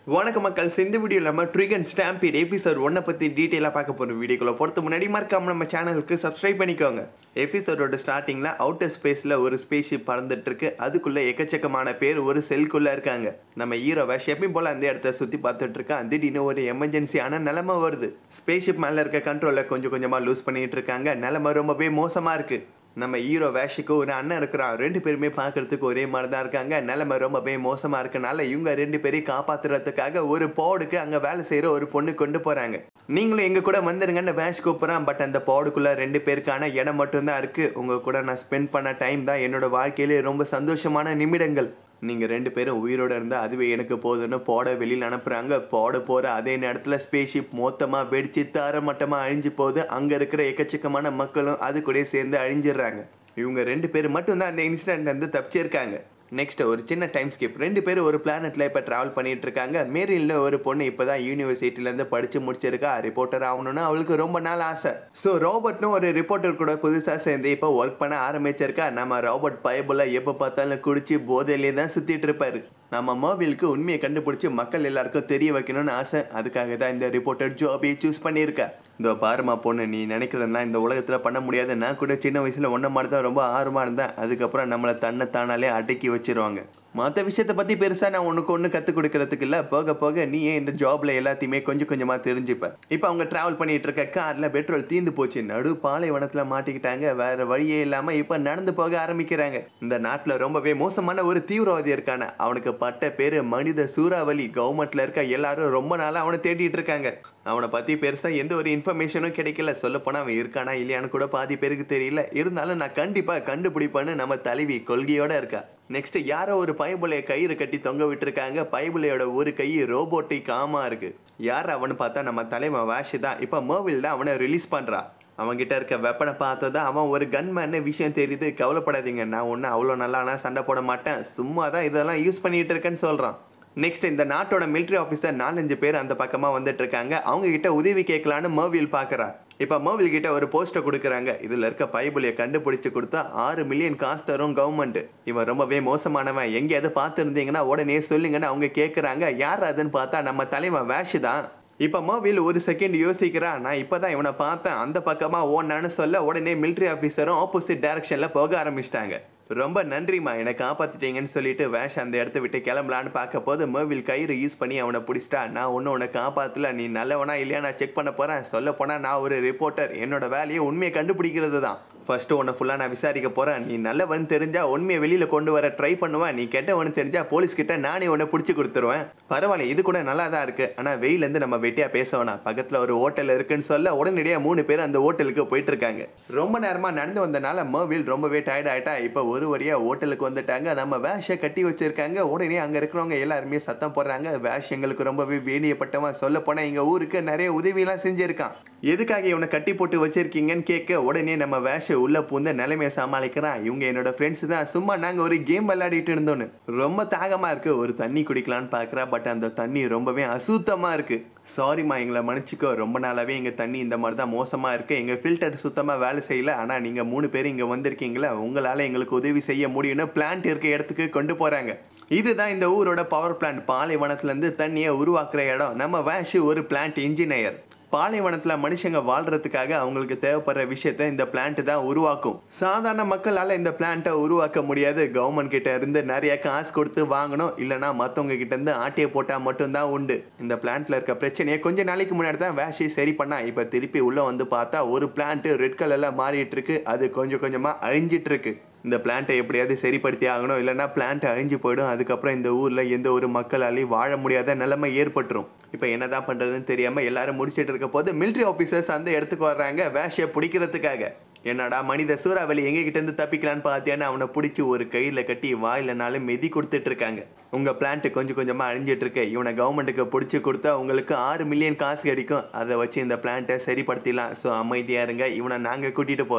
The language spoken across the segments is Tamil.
வணக்கம் மக்கள் இந்த வீடியோவில் நம்ம ட்ரிகன் ஸ்டாம்பீட் எபிசோட் ஒன்றை பற்றி டீட்டெயிலாக பார்க்க போகிற வீடியோக்குள்ள பொறுத்த முன்னாடி மறக்காம நம்ம சேனலுக்கு சப்ஸ்கிரைப் பண்ணிக்கோங்க எபிசோடோட ஸ்டார்டிங்கில் அவுட்டர் ஸ்பேஸில் ஒரு ஸ்பேஸ் ஷிப் பறந்துட்டு இருக்கு அதுக்குள்ளே எக்கச்சக்கமான பேர் ஒரு செல்குள்ளே இருக்காங்க நம்ம ஹீரோவை ஷெப்பிங் போல் அந்த இடத்த சுற்றி பார்த்துட்டு இருக்கான் திடீர்னு ஒரு எமர்ஜென்சியான நிலமை வருது ஸ்பேஸ் ஷிப் மேலே இருக்க கண்ட்ரோலை கொஞ்சம் கொஞ்சமாக லூஸ் பண்ணிட்டு இருக்காங்க நிலமை ரொம்பவே மோசமாக இருக்குது நம்ம ஹீரோ வேஷுக்கு ஒரு அண்ணன் இருக்கிறான் ரெண்டு பேருமே பார்க்கறதுக்கு ஒரே மாதிரி தான் இருக்காங்க நிலைமை ரொம்பவே மோசமாக இருக்கனால இவங்க ரெண்டு பேரையும் காப்பாத்துறதுக்காக ஒரு போடுக்கு அங்கே வேலை செய்கிற ஒரு பொண்ணு கொண்டு போகிறாங்க நீங்களும் எங்கள் கூட வந்துருங்கன்னு வேஷ் கூப்பிட்றான் பட் அந்த போடுக்குள்ளே ரெண்டு பேருக்கான இடம் மட்டும்தான் இருக்குது உங்கள் கூட நான் ஸ்பெண்ட் பண்ண டைம் தான் என்னோட வாழ்க்கையிலே ரொம்ப சந்தோஷமான நிமிடங்கள் நீங்கள் ரெண்டு பேரும் உயிரோடு இருந்தால் அதுவே எனக்கு போதுன்னு போட வெளியில் அனுப்புகிறாங்க போட போகிற அதே நேரத்தில் ஸ்பேஸ்ஷிப் மொத்தமாக வெடிச்சு தாரமட்டமாக அழிஞ்சு போகுது அங்கே இருக்கிற எக்கச்சக்கமான மக்களும் அது கூட சேர்ந்து அழிஞ்சிடுறாங்க இவங்க ரெண்டு பேர் மட்டும்தான் அந்த இன்சிடென்ட் வந்து தப்பிச்சிருக்காங்க நெக்ஸ்ட் ஒரு சின்ன டைம் ஸ்கிப் ரெண்டு பேரும் ஒரு பிளானெட்டில் இப்போ ட்ராவல் பண்ணிட்டு இருக்காங்க மேரில்னு ஒரு பொண்ணு இப்போ தான் யூனிவர்சிட்டிலேருந்து படித்து முடிச்சிருக்கா ரிப்போர்ட்டர் ஆகணும்னு அவளுக்கு ரொம்ப நாள் ஆசை ஸோ ரோபோட்னு ஒரு ரிப்போர்ட்டர் கூட புதுசாக சேர்ந்து இப்போ ஒர்க் பண்ண ஆரம்பிச்சிருக்கா நம்ம ரோபோட் பயபுல எப்போ பார்த்தாலும் குடிச்சு போதையிலே தான் சுற்றிட்டு இருப்பாரு நம்ம மோபிலுக்கு உண்மையை கண்டுபிடிச்சி மக்கள் எல்லாருக்கும் தெரிய வைக்கணும்னு ஆசை அதுக்காக தான் இந்த ரிப்போர்ட்டர் ஜாபியை சூஸ் பண்ணியிருக்கேன் இந்த பாருமா பொண்ணு நீ நினைக்கிறன்னா இந்த உலகத்தில் பண்ண முடியாது நான் கூட சின்ன வயசில் ஒன்றை மாதிரி தான் ரொம்ப ஆர்வமாக இருந்தேன் அதுக்கப்புறம் நம்மளை தன்னை தானாலே அடக்கி வச்சிருவாங்க மற்ற விஷயத்தை பற்றி பெருசாக நான் உனக்கு ஒன்று கற்றுக் கொடுக்கறதுக்கு இல்லை போக போக நீயே இந்த ஜாபில் எல்லாத்தையுமே கொஞ்சம் கொஞ்சமாக தெரிஞ்சுப்ப இப்போ அவங்க ட்ராவல் பண்ணிட்டு இருக்க காரில் பெட்ரோல் தீந்து போச்சு நடு பாலைவனத்தில் மாட்டிக்கிட்டாங்க வேற வழியே இல்லாமல் இப்போ நடந்து போக ஆரம்பிக்கிறாங்க இந்த நாட்டில் ரொம்பவே மோசமான ஒரு தீவிரவாதி இருக்கான அவனுக்கு பட்ட பேர் மனித சூறாவளி கவர்மெண்ட்ல இருக்க எல்லாரும் ரொம்ப நாளாக அவனை தேடிட்டு இருக்காங்க அவனை பற்றி பெருசாக எந்த ஒரு இன்ஃபர்மேஷனும் கிடைக்கல சொல்லப்போனால் அவன் இருக்கானா இல்லையான்னு கூட பாதி பேருக்கு தெரியல இருந்தாலும் நான் கண்டிப்பாக கண்டுபிடிப்பேன்னு நம்ம தலைவி கொள்கையோட இருக்கா நெக்ஸ்ட் யாரோ ஒரு பயபுலைய கயிறு கட்டி தொங்க விட்டுருக்காங்க பயபுலையோட ஒரு கை ரோபோட்டிக் ஆமா இருக்கு யார் அவனு பார்த்தா நம்ம தலைவன் வாஷ் தான் இப்போ மோவில் தான் அவனை ரிலீஸ் பண்ணுறா அவன்கிட்ட இருக்க வெப்பனை பார்த்ததா அவன் ஒரு கன்மேன்னு விஷயம் தெரியுது கவலைப்படாதீங்க நான் ஒன்றும் அவ்வளோ நல்லாலாம் சண்டை போட மாட்டேன் சும்மா தான் இதெல்லாம் யூஸ் பண்ணிட்டு இருக்கேன்னு சொல்கிறான் நெக்ஸ்ட் இந்த நாட்டோட மிலிட்ரி ஆஃபீஸர் நாலஞ்சு பேர் அந்த பக்கமாக வந்துட்டு இருக்காங்க அவங்க கிட்ட உதவி கேட்கலான்னு மர்வில் பார்க்குறா இப்போ மர்வில் கிட்ட ஒரு போஸ்டர் கொடுக்குறாங்க இதில் இருக்க பைபிளியை கண்டுபிடிச்சு கொடுத்தா ஆறு மில்லியன் காசு தரும் கவர்மெண்ட் இவன் ரொம்பவே மோசமானவன் எங்கேயாவது பார்த்துருந்தீங்கன்னா உடனே சொல்லுங்கன்னு அவங்க கேட்குறாங்க யார் அதுன்னு பார்த்தா நம்ம தலைவன் வேஷ் தான் இப்போ மோவில் ஒரு செகண்ட் யோசிக்கிறா நான் இப்போ தான் இவனை பார்த்தேன் அந்த பக்கமாக ஓனான்னு சொல்ல உடனே மிலிட்ரி ஆஃபீஸரும் ஆப்போசிட் டைரக்ஷனில் போக ஆரம்பிச்சிட்டாங்க ரொம்ப நன்றிம்மா என்னை காப்பாற்றிட்டீங்கன்னு சொல்லிட்டு வேஷ் அந்த இடத்த விட்டு கிளம்பலான்னு பார்க்க போது மோவில் கயிறு யூஸ் பண்ணி அவனை பிடிச்சிட்டா நான் ஒன்றும் உன்னை காப்பாற்றல நீ நல்லவனா இல்லையா நான் செக் பண்ண போகிறேன் சொல்ல போனால் நான் ஒரு ரிப்போர்ட்டர் என்னோட வேலையை உண்மையை கண்டுபிடிக்கிறது தான் ஃபர்ஸ்ட்டு உன்னை ஃபுல்லாக நான் விசாரிக்க போகிறேன் நீ நல்லவன் தெரிஞ்சால் உண்மையை வெளியில் கொண்டு வர ட்ரை பண்ணுவேன் நீ கெட்டவன் தெரிஞ்சால் போலீஸ் கிட்ட நானே உன்னை பிடிச்சி கொடுத்துருவேன் பரவாயில்ல இது கூட நல்லா தான் இருக்குது ஆனால் வெயிலேருந்து நம்ம வெட்டியாக பேச வேணாம் பக்கத்தில் ஒரு ஹோட்டல் இருக்குன்னு சொல்ல உடனடியாக மூணு பேர் அந்த ஹோட்டலுக்கு போயிட்டு இருக்காங்க ரொம்ப நேரமாக நடந்து வந்தனால மர்வில் ரொம்பவே டயர்ட் ஆகிட்டா இப்போ ஒரு வழியாக ஹோட்டலுக்கு வந்துட்டாங்க நம்ம வேஷை கட்டி வச்சிருக்காங்க உடனே அங்கே இருக்கிறவங்க எல்லாருமே சத்தம் போடுறாங்க வேஷ் எங்களுக்கு ரொம்பவே வேணியப்பட்டவன் சொல்ல போனால் எங்கள் ஊருக்கு நிறைய உதவியெல்லாம் செஞ்சுருக்கான் எதுக்காக இவனை கட்டி போட்டு வச்சிருக்கீங்கன்னு கேட்க உடனே நம்ம வேஷை உள்ள பூந்த நிலைமையை சமாளிக்கிறான் இவங்க என்னோட ஃப்ரெண்ட்ஸ் தான் சும்மா நாங்கள் ஒரு கேம் விளையாடிட்டு இருந்தோன்னு ரொம்ப தாகமாக இருக்கு ஒரு தண்ணி குடிக்கலான்னு பார்க்குறா பட் அந்த தண்ணி ரொம்பவே அசுத்தமாக இருக்கு சாரிம்மா எங்களை மன்னிச்சிக்கோ ரொம்ப நாளாகவே எங்கள் தண்ணி இந்த மாதிரி தான் மோசமாக இருக்குது எங்கள் ஃபில்டர் சுத்தமாக வேலை செய்யல ஆனால் நீங்கள் மூணு பேர் இங்கே வந்திருக்கீங்களா உங்களால் எங்களுக்கு உதவி செய்ய முடியும்னு பிளான்ட் இருக்க இடத்துக்கு கொண்டு போகிறாங்க இதுதான் இந்த ஊரோட பவர் பிளான்ட் பாலைவனத்துலேருந்து தண்ணியை உருவாக்குற இடம் நம்ம வேஷு ஒரு பிளான்ட் இன்ஜினியர் பாலைவனத்தில் மனுஷங்க வாழ்றதுக்காக அவங்களுக்கு தேவைப்படுற விஷயத்த இந்த பிளான்ட் தான் உருவாக்கும் சாதாரண மக்களால் இந்த பிளான்ட்டை உருவாக்க முடியாது கவர்மெண்ட் கிட்ட இருந்து நிறைய காசு கொடுத்து வாங்கணும் இல்லைனா மற்றவங்க கிட்ட இருந்து ஆட்டியை போட்டால் மட்டும்தான் உண்டு இந்த பிளான்ட்ல இருக்க பிரச்சனையை கொஞ்ச நாளைக்கு முன்னாடி தான் வேஷி சரி பண்ணா இப்போ திருப்பி உள்ளே வந்து பார்த்தா ஒரு பிளான்ட் ரெட் கலரில் மாறிட்டு இருக்கு அது கொஞ்சம் கொஞ்சமாக அழிஞ்சிட்டு இருக்கு இந்த பிளான்ட்டை எப்படியாவது சரிப்படுத்தி ஆகணும் இல்லைன்னா பிளான்ட் அழிஞ்சு போயிடும் அதுக்கப்புறம் இந்த ஊரில் எந்த ஒரு மக்களாலையும் வாழ முடியாத நிலைமை ஏற்பட்டுரும் இப்போ என்னதான் பண்ணுறதுன்னு தெரியாமல் எல்லாரும் முடிச்சிட்டு இருக்க போது மிலிட்ரி ஆஃபீஸர்ஸ் அந்த இடத்துக்கு வர்றாங்க வேஷை பிடிக்கிறதுக்காக என்னடா மனித சூறாவளி எங்ககிட்ட இருந்து தப்பிக்கலான்னு பார்த்தியான்னு அவனை பிடிச்சி ஒரு கையில் கட்டி வாயிலனாலும் மெதி கொடுத்துட்டு இருக்காங்க உங்கள் பிளான்ட் கொஞ்சம் கொஞ்சமாக அழிஞ்சிட்டு இருக்கு இவனை கவர்மெண்ட்டுக்கு பிடிச்சி கொடுத்தா உங்களுக்கு ஆறு மில்லியன் காசு கிடைக்கும் அதை வச்சு இந்த பிளான்ட்டை சரிப்படுத்திடலாம் ஸோ அமைதியாக இருங்க இவனை நாங்கள் கூட்டிகிட்டு போகிறோம்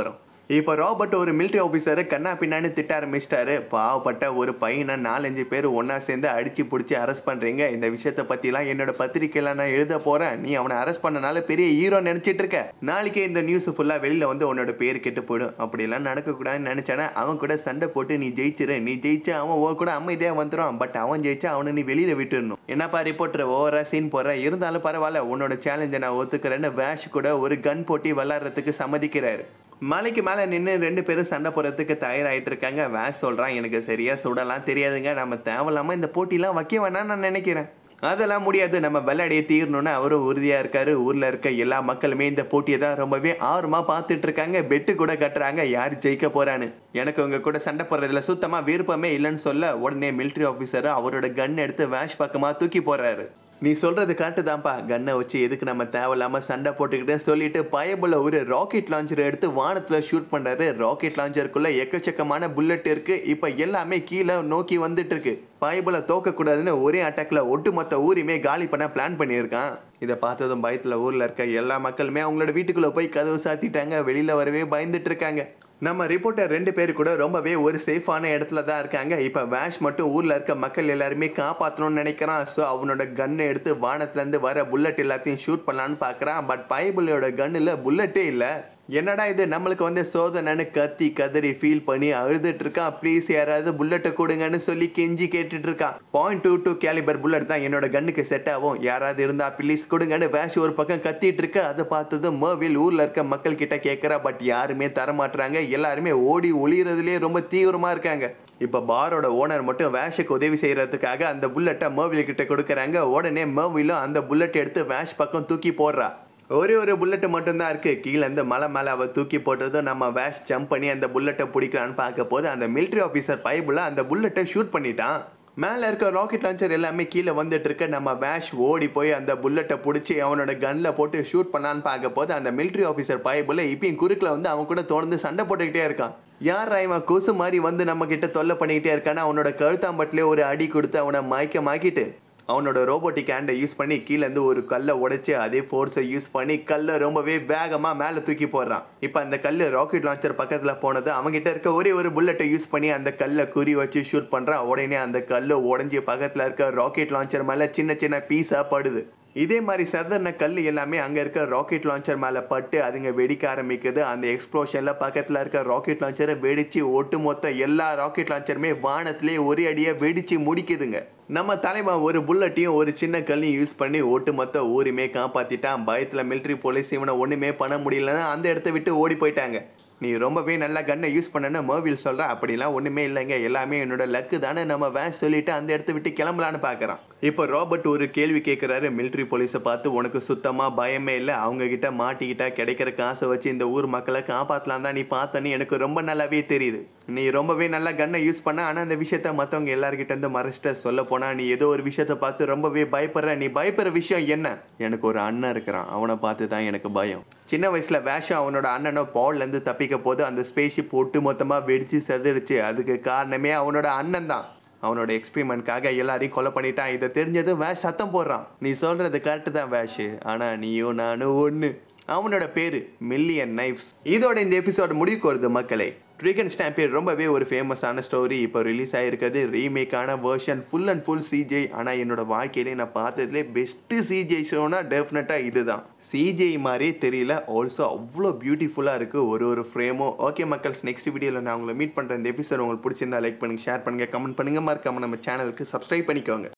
இப்போ ராபர்ட் ஒரு மிலிட்ரி ஆஃபீஸரை கண்ணா பின்னான்னு திட்ட ஆரம்பிச்சிட்டாரு பாவப்பட்ட ஒரு பையனை நாலஞ்சு பேர் ஒன்றா சேர்ந்து அடிச்சு பிடிச்சி அரெஸ்ட் பண்ணுறீங்க இந்த விஷயத்தை பற்றிலாம் என்னோட பத்திரிக்கையில் நான் எழுத போகிறேன் நீ அவனை அரெஸ்ட் பண்ணனால பெரிய ஹீரோ நினச்சிட்டு இருக்க நாளைக்கே இந்த நியூஸ் ஃபுல்லாக வெளியில் வந்து உன்னோட பேர் கெட்டு போயிடும் அப்படிலாம் நடக்கக்கூடாதுன்னு நினச்சானே அவன் கூட சண்டை போட்டு நீ ஜெயிச்சிரு நீ ஜெயிச்சு அவன் ஓ கூட அமைதியாக வந்துடும் பட் அவன் ஜெயிச்சா அவனை நீ வெளியில் விட்டுடணும் என்னப்பா ரிப்போர்ட்டர் ஓவரா சீன் போடுற இருந்தாலும் பரவாயில்ல உன்னோட சேலஞ்சை நான் ஒத்துக்கிறேன்னு வேஷ் கூட ஒரு கன் போட்டி விளாட்றதுக்கு சம்மதிக்கிறாரு மலைக்கு மேலே நின்று ரெண்டு பேரும் சண்டை போடுறதுக்கு தயாராகிட்டு இருக்காங்க வேஷ் சொல்கிறான் எனக்கு சரியாக சுடலாம் தெரியாதுங்க நம்ம தேவையில்லாமல் இந்த போட்டிலாம் வைக்க வேணாம்னு நான் நினைக்கிறேன் அதெல்லாம் முடியாது நம்ம விளையாடியே தீரணும்னு அவரும் உறுதியாக இருக்காரு ஊரில் இருக்க எல்லா மக்களுமே இந்த போட்டியை தான் ரொம்பவே ஆர்வமாக பார்த்துட்டு இருக்காங்க பெட்டு கூட கட்டுறாங்க யார் ஜெயிக்க போறான்னு எனக்கு உங்க கூட சண்டை போடுறதுல சுத்தமாக விருப்பமே இல்லைன்னு சொல்ல உடனே மிலிட்ரி ஆஃபீஸர் அவரோட கன் எடுத்து வேஷ் பக்கமாக தூக்கி போடுறாரு நீ சொல்றது கரெக்டு தான்ப்பா கன்னை வச்சு எதுக்கு நம்ம தேவையில்லாம சண்டை போட்டுக்கிட்டே சொல்லிட்டு பயபுள்ள ஒரு ராக்கெட் லான்ச்சர் எடுத்து வானத்துல ஷூட் பண்றாரு ராக்கெட் லான்ச்சருக்குள்ள எக்கச்சக்கமான புல்லட் இருக்கு இப்போ எல்லாமே கீழே நோக்கி வந்துட்டு இருக்கு பயபுல தோக்கக்கூடாதுன்னு ஒரே அட்டாக்ல ஒட்டுமொத்த ஊரையுமே காலி பண்ண பிளான் பண்ணியிருக்கான் இதை பார்த்ததும் பயத்துல ஊர்ல இருக்க எல்லா மக்களுமே அவங்களோட வீட்டுக்குள்ள போய் கதவு சாத்திட்டாங்க வெளியில வரவே பயந்துட்டு இருக்காங்க நம்ம ரிப்போர்ட்டர் ரெண்டு பேர் கூட ரொம்பவே ஒரு சேஃபான இடத்துல தான் இருக்காங்க இப்போ வேஷ் மட்டும் ஊரில் இருக்க மக்கள் எல்லாருமே காப்பாற்றணும்னு நினைக்கிறான் ஸோ அவனோட கன்னை எடுத்து வானத்துலேருந்து வர புல்லட் எல்லாத்தையும் ஷூட் பண்ணலான்னு பார்க்குறான் பட் பயபுள்ளையோட கன்னில் புல்லட்டே இல்லை என்னடா இது நம்மளுக்கு வந்து சோதனைன்னு கத்தி கதறி ஃபீல் பண்ணி அழுதுட்டு இருக்கான் ப்ளீஸ் யாராவது புல்லட்டை கொடுங்கன்னு சொல்லி கெஞ்சி கேட்டுட்டு இருக்கான் point two two calibre bullet தான் என்னோட கண்ணுக்கு செட் ஆகும் யாராவது இருந்தா ப்ளீஸ் கொடுங்கன்னு வேஷ் ஒரு பக்கம் கத்திட்டு இருக்கு அதை பார்த்ததும் மர்வில் ஊர்ல இருக்க மக்கள் கிட்ட கேட்கறா பட் யாருமே தர மாட்றாங்க எல்லாருமே ஓடி ஒளியறதுலேயே ரொம்ப தீவிரமா இருக்காங்க இப்போ பாரோட ஓனர் மட்டும் வேஷுக்கு உதவி செய்யறதுக்காக அந்த புல்லட்டை மர்வில் கிட்ட கொடுக்குறாங்க உடனே மர்விலும் அந்த புல்லட் எடுத்து வேஷ் பக்கம் தூக்கி போடுறா ஒரே ஒரு புல்லட்டு மட்டும்தான் இருக்கு கீழே இருந்து மலை மேலே அவள் தூக்கி போட்டதும் நம்ம வேஷ் ஜம்ப் பண்ணி அந்த புல்லட்டை பிடிக்கலான்னு பார்க்க போது அந்த மிலிட்ரி ஆஃபீஸர் பைபிள் அந்த புல்லட்டை ஷூட் பண்ணிட்டான் மேலே இருக்க ராக்கெட் லான்ச்சர் எல்லாமே கீழே வந்துட்டு இருக்க நம்ம வேஷ் ஓடி போய் அந்த புல்லட்டை பிடிச்சி அவனோட கன்னில் போட்டு ஷூட் பண்ணலான்னு பார்க்க போது அந்த மிலிட்ரி ஆஃபீஸர் பைபிள் இப்பயும் குறுக்கில் வந்து அவன் கூட தொடர்ந்து சண்டை போட்டுக்கிட்டே இருக்கான் யார் இவன் கொசு மாதிரி வந்து நம்ம கிட்ட தொல்லை பண்ணிக்கிட்டே இருக்கானா அவனோட கழுத்தாம்பட்டிலே ஒரு அடி கொடுத்து அவனை மயக்கமாக்கிட்டு அவனோட ரோபோட்டிக் ஹேண்டை யூஸ் பண்ணி கீழேருந்து ஒரு கல்லை உடைச்சு அதே ஃபோர்ஸை யூஸ் பண்ணி கல்லை ரொம்பவே வேகமாக மேலே தூக்கி போடுறான் இப்போ அந்த கல் ராக்கெட் லான்ச்சர் பக்கத்தில் போனது அவங்ககிட்ட இருக்க ஒரே ஒரு புல்லட்டை யூஸ் பண்ணி அந்த கல்லை குறி வச்சு ஷூட் பண்ணுறான் உடனே அந்த கல் உடஞ்சி பக்கத்தில் இருக்க ராக்கெட் லான்ச்சர் மேலே சின்ன சின்ன பீஸாக படுது இதே மாதிரி சதர்ன கல் எல்லாமே அங்கே இருக்க ராக்கெட் லான்ச்சர் மேலே பட்டு அதுங்க வெடிக்க ஆரம்பிக்குது அந்த எக்ஸ்ப்ளோஷனில் பக்கத்தில் இருக்க ராக்கெட் லான்ச்சரை வெடிச்சு ஒட்டுமொத்த எல்லா ராக்கெட் லான்ச்சருமே வானத்திலே ஒரே அடியாக வெடிச்சு முடிக்குதுங்க நம்ம தலைவன் ஒரு புல்லட்டையும் ஒரு சின்ன கல்லையும் யூஸ் பண்ணி ஒட்டுமொத்த ஊருமே காப்பாற்றிட்டான் பயத்தில் மிலிட்ரி போலீஸ் இவனை ஒன்றுமே பண்ண முடியலன்னு அந்த இடத்த விட்டு ஓடி போயிட்டாங்க நீ ரொம்பவே நல்லா கன்னை யூஸ் பண்ணனு மர்வில் சொல்கிற அப்படிலாம் ஒன்றுமே இல்லைங்க எல்லாமே என்னோட லக்கு தானே நம்ம வேன் சொல்லிட்டு அந்த இடத்த விட்டு கிளம்பலான்னு பார்க்குறான் இப்போ ராபர்ட் ஒரு கேள்வி கேட்குறாரு மிலிட்ரி போலீஸை பார்த்து உனக்கு சுத்தமாக பயமே இல்லை அவங்க கிட்ட மாட்டிக்கிட்டா கிடைக்கிற காசை வச்சு இந்த ஊர் மக்களை காப்பாற்றலாம் தான் நீ பார்த்தன்னு எனக்கு ரொம்ப நல்லாவே தெரியுது நீ ரொம்பவே நல்லா கன்னை யூஸ் பண்ண ஆனால் அந்த விஷயத்த மற்றவங்க எல்லார்கிட்ட இருந்து மறைச்சிட்ட சொல்ல போனால் நீ ஏதோ ஒரு விஷயத்த பார்த்து ரொம்பவே பயப்படுற நீ பயப்படுற விஷயம் என்ன எனக்கு ஒரு அண்ணன் இருக்கிறான் அவனை பார்த்து தான் எனக்கு பயம் சின்ன வயசில் வேஷம் அவனோட அண்ணனோ பால்லேருந்து தப்பிக்க போது அந்த ஸ்பேஸ்ஷிப் ஒட்டு மொத்தமாக வெடிச்சு செதறிச்சு அதுக்கு காரணமே அவனோட அண்ணன் தான் அவனோட எக்ஸ்பெரிமெண்ட்காக எல்லாரையும் கொலை பண்ணிட்டான் இதை தெரிஞ்சது வேஷ் சத்தம் போடுறான் நீ சொல்றது கரெக்டு தான் வேஷ் ஆனால் நீயும் நானும் ஒன்று அவனோட பேரு மில்லியன் நைஃப்ஸ் இதோட இந்த எபிசோட் முடிவுக்கு வருது மக்களே ட்ரிகன் ஸ்டாம்பியர் ரொம்பவே ஒரு ஃபேமஸான ஸ்டோரி இப்போ ரிலீஸ் ஆகிருக்கிறது ரீமேக்கான version full and full CG ஆனால் என்னோட வாழ்க்கையிலே நான் பார்த்ததுலே பெஸ்ட்டு சிஜே ஷோனா டெஃபினட்டாக இதுதான் சிஜே மாதிரியே தெரியல ஆல்சோ அவ்வளோ பியூட்டிஃபுல்லாக இருக்குது ஒரு ஒரு ஃப்ரேமும் ஓகே மக்கள்ஸ் நெக்ஸ்ட் வீடியோவில் நான் உங்களை மீட் பண்ணுற இந்த எபிசோட் உங்களுக்கு பிடிச்சிருந்தா லைக் பண்ணுங்கள் ஷேர் பண்ணுங்கள் கமெண்ட் பண்ணுங்கள் மறக்காம நம்ம சேனலுக்கு சப்ஸ்கிரைப் பண்ணிக்கோங்க